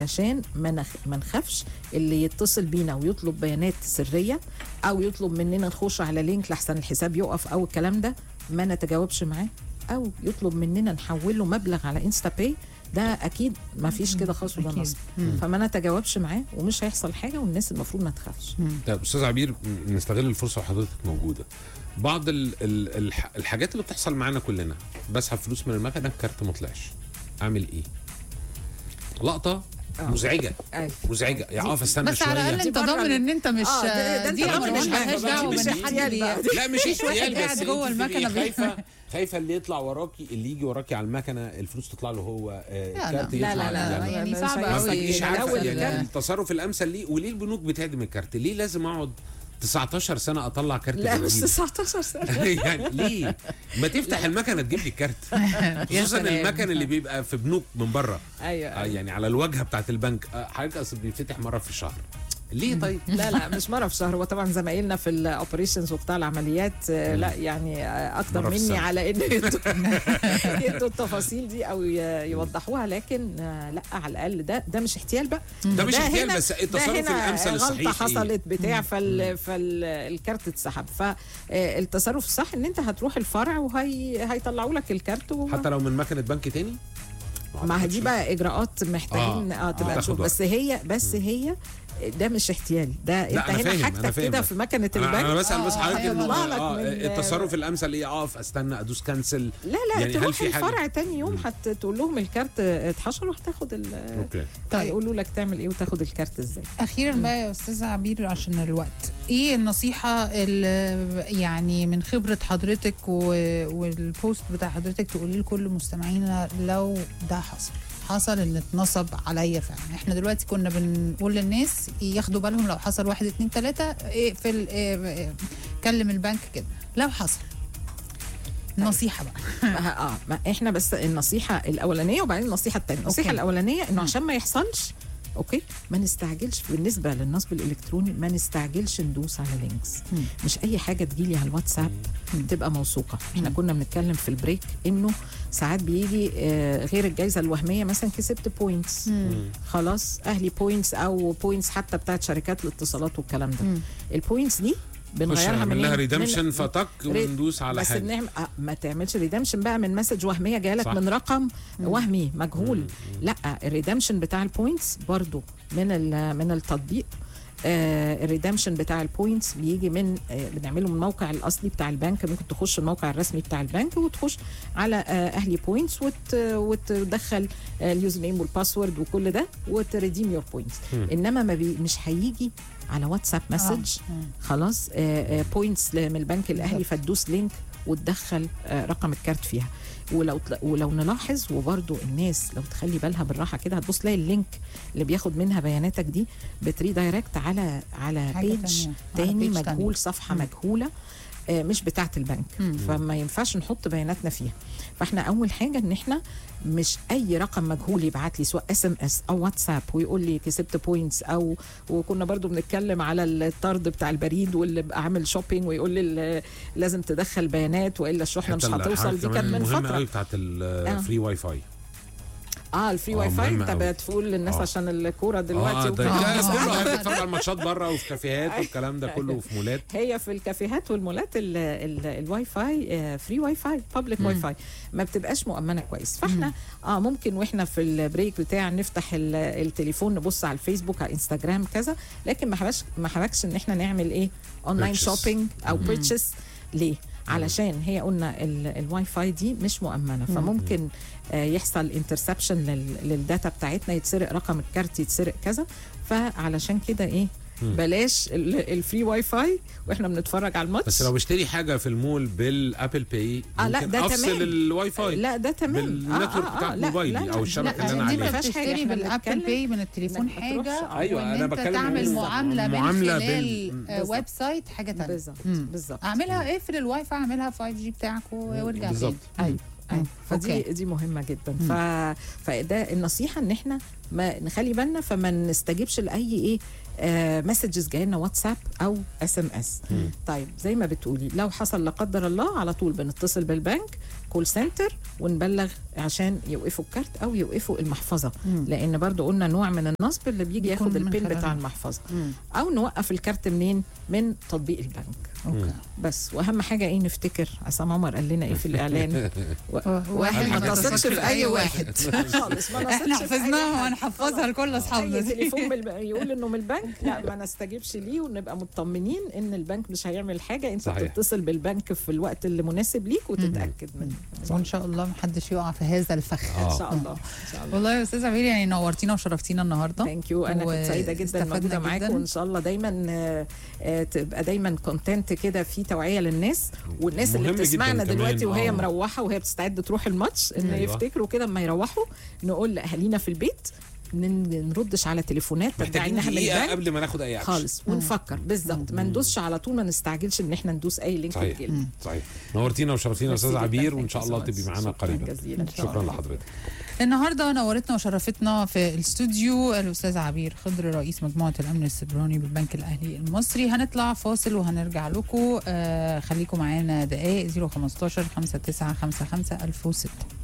علشان ما نخ... ما نخافش اللي يتصل بينا ويطلب بيانات سريه او يطلب مننا نخش على لينك لحسن الحساب يقف او الكلام ده ما نتجاوبش معاه او يطلب مننا نحول له مبلغ على انستا باي ده اكيد ما فيش كده خالص وده أكيد. نصب فما نتجاوبش معاه ومش هيحصل حاجه والناس المفروض ما تخافش طيب استاذ عبير م- نستغل الفرصه وحضرتك موجوده بعض ال ال الح الحاجات اللي بتحصل معانا كلنا بسحب فلوس من المكنه الكارت ما طلعش اعمل ايه لقطه مزعجه أيوة. مزعجه يا اقف استنى بس على شويه الاقل دي انت بره ضامن ال- ان انت مش آه، ده- ده دي أنت امر ضامن ملهاش مش حاجة، دعوه مش من حد احتيال بي- بقى. لا مش مفيش واحد احتيال بس قاعد جوه أنت بتبقي المكنة بي- خايفه خايفه اللي يطلع وراكي اللي يجي وراكي على المكنه الفلوس تطلع له هو آه، لا، الكارت لا، يطلع لا، لا، يعني يعني مش صعب هيحصل. ما قوي بتبقيش عارفه الأول يعني الكارت. التصرف الامثل ليه وليه البنوك بتهدم الكارت ليه لازم اقعد 19 سنه اطلع كارت لا مش جديد؟ 19 سنه يعني ليه؟ ما تفتح المكنه تجيب لي الكارت خصوصا سلام. المكن اللي بيبقى في بنوك من بره ايوه آه، أيوة. يعني على الواجهه بتاعت البنك آه، حضرتك اصل بيفتح مره في الشهر ليه طيب؟ لا لا مش مره في شهر هو طبعا زمايلنا في الاوبريشنز وقطاع العمليات آه، لا يعني آه، اكتر مرة في مني السنة. على ان يدوا يدوا التفاصيل دي او ي- يوضحوها لكن آه، لا على الاقل ده ده مش احتيال بقى ده مش احتيال هنا- بس ده التصرف هنا الامثل الصحيح غلطه إيه؟ حصلت بتاع فال فالكارت اتسحب فالتصرف الصح ان انت هتروح الفرع وهي هيطلعوا لك الكارت و... حتى لو من مكنه بنك تاني؟ ما هي دي بقى اجراءات محتاجين آه، اه, تبقى آه. تشوف تاخد بس هي بس هي ده مش احتيال ده انت أنا هنا فاهم، أنا حاجتك فاهم كده بس. في مكنه انا البنك أنا بسال بس آه، حضرتك هيطلع إنه، لك آه، من- التصرف الامثل ايه اقف استنى ادوس كنسل لا لا يعني هل تروح في حاجة؟ الفرع تاني يوم هتقول لهم الكارت اتحشر وهتاخد ال اوكي طيب. هيقولوا لك تعمل ايه وتاخد الكارت ازاي اخيرا بقى يا استاذ عبير عشان الوقت ايه النصيحه اللي يعني من خبره حضرتك و- والبوست بتاع حضرتك تقولي لكل مستمعينا لو ده حصل حصل ان اتنصب عليا فعلا احنا دلوقتي كنا بنقول للناس ياخدوا بالهم لو حصل واحد اتنين تلاته اقفل إيه، إيه، كلم البنك كده لو حصل نصيحه بقى اه ما احنا بس النصيحه الاولانيه وبعدين النصيحه الثانيه النصيحه أوكي. الاولانيه انه عشان ما يحصلش اوكي ما نستعجلش بالنسبه للنصب الالكتروني ما نستعجلش ندوس على لينكس مم. مش اي حاجه تجيلي على الواتساب تبقى موثوقه احنا كنا بنتكلم في البريك انه ساعات بيجي آه، غير الجائزه الوهميه مثلا كسبت بوينتس خلاص اهلي بوينتس او بوينتس حتى بتاعت شركات الاتصالات والكلام ده مم. البوينتس دي خش بنغيرها نعمل من لها من- ريدمشن فتك وندوس على بس حاجه بنعمل آه، ما تعملش ريدمشن بقى من مسج وهميه جايه لك صح. من رقم وهمي مجهول لا الريدمشن بتاع البوينتس برضو من ال- من التطبيق آه الريدمشن بتاع البوينتس بيجي من آه بنعمله من الموقع الاصلي بتاع البنك ممكن تخش الموقع الرسمي بتاع البنك وتخش على آه اهلي بوينتس وت وتدخل آه اليوزر نيم والباسورد وكل ده وتريديم يور بوينتس انما ما بي مش هيجي على واتساب مسج خلاص بوينتس من البنك الاهلي فتدوس لينك وتدخل آه، رقم الكارت فيها ولو تلا- ولو نلاحظ وبرده الناس لو تخلي بالها بالراحه كده هتبص تلاقي اللينك اللي بياخد منها بياناتك دي بتريدايركت على على حاجة بيج تانية، على تاني page مجهول تانية. صفحه مجهوله آه، مش بتاعه البنك مم. فما ينفعش نحط بياناتنا فيها فاحنا اول حاجه ان احنا مش اي رقم مجهول يبعت لي سواء اس ام اس او واتساب ويقول لي كسبت بوينتس او وكنا برضو بنتكلم على الطرد بتاع البريد واللي بقى عامل شوبينج ويقول لي ال- لازم تدخل بيانات والا الشحنه مش حتى هتوصل الحاجة دي كانت كمان من مهمة فتره قوي بتاعت الفري واي فاي اه الفري آه، واي فاي مهمة انت أوي. بتقول للناس آه. عشان الكوره دلوقتي اه ده وكده. الناس آه. كله هتتفرج على الماتشات بره وفي كافيهات والكلام ده كله وفي مولات هي في الكافيهات والمولات ال- ال- الواي فاي فري واي فاي بابليك واي فاي ما بتبقاش مؤمنه كويس فاحنا اه ممكن واحنا في البريك بتاع نفتح ال- التليفون نبص على الفيسبوك على انستجرام كذا لكن ما حبكش ما حبكش ان احنا نعمل ايه اونلاين Purchase. شوبينج او بيرتشيس ليه علشان هي قلنا ال- الواي فاي دي مش مؤمنه فممكن آه، يحصل انترسبشن للداتا بتاعتنا يتسرق رقم الكارت يتسرق كذا فعلشان كده ايه بلاش ال- الفري واي فاي واحنا بنتفرج على الماتش بس لو اشتري حاجه في المول بالابل باي آه، لا، ممكن ده افصل تمام. الواي فاي لا ده تمام بالنتورك بتاع لا، موبايلي لا، أو لا، الشبكة لا، اللي أنا دي عليها. ما انت فيهاش حاجه بتشتري احنا بالابل بنتكلم باي من التليفون إنك ما تروحش. حاجه أيوة، وإن أنا انت بتكلم تعمل بالظبط. معامله من معاملة خلال بال- آه، ويب سايت حاجه تانية بالظبط مم. بالظبط اعملها اقفل الواي فاي اعملها 5 جي بتاعك و- وارجع بالظبط. تاني ايوه أيوة. مم. فدي أوكي. دي مهمه جدا ف... فده النصيحه ان احنا ما نخلي بالنا فما نستجيبش لاي ايه مسجز جايه لنا واتساب او اس ام اس مم. طيب زي ما بتقولي لو حصل لا قدر الله على طول بنتصل بالبنك كول سنتر ونبلغ عشان يوقفوا الكارت او يوقفوا المحفظه مم. لان برضو قلنا نوع من النصب اللي بيجي بيكون ياخد من البين خلال- بتاع المحفظه مم. او نوقف الكارت منين من تطبيق البنك اوكي بس واهم حاجه ايه نفتكر عصام عمر قال لنا ايه في الاعلان و- واحد ما الحاجات تصلش في اي واحد خالص ما احنا نثقش في أي حفظناها حد. وهنحفظها لكل اي اصحابنا تليفون من الب... يقول انه من البنك لا ما نستجيبش ليه ونبقى مطمنين ان البنك مش هيعمل حاجه انت صحيح. تتصل بالبنك في الوقت اللي مناسب ليك وتتاكد منه وان شاء الله محدش يقع في هذا الفخ آه. ان شاء الله ان شاء الله والله يا استاذ عبير يعني نورتينا وشرفتينا النهارده ثانك يو انا كنت سعيده جدا واستفدنا موجوده معاكم جداً. وان شاء الله دايما آه، آه، تبقى دايما كونتنت كده في توعيه للناس والناس اللي مهم جداً بتسمعنا كمان، دلوقتي وهي آه. مروحه وهي بتستعد تروح الماتش ان أيوة. يفتكروا كده اما يروحوا نقول لاهالينا في البيت ن- نردش على تليفونات تدعي محتاجين انها من دقيقه البنك قبل ما ناخد اي اكشن خالص ونفكر بالظبط ما ندوسش على طول ما نستعجلش ان احنا ندوس اي لينك صحيح يجيلنا. صحيح نورتينا وشرفتينا يا ميرسي استاذ جداً. عبير Thank وان شاء you الله so تبقي much. معانا شكراً قريبا جزيلاً. شكرا لحضرتك النهارده نورتنا وشرفتنا في الاستوديو الاستاذ عبير خضر رئيس مجموعه الامن السيبراني بالبنك الاهلي المصري هنطلع فاصل وهنرجع لكم آه خليكم معانا دقائق 015 5955 1006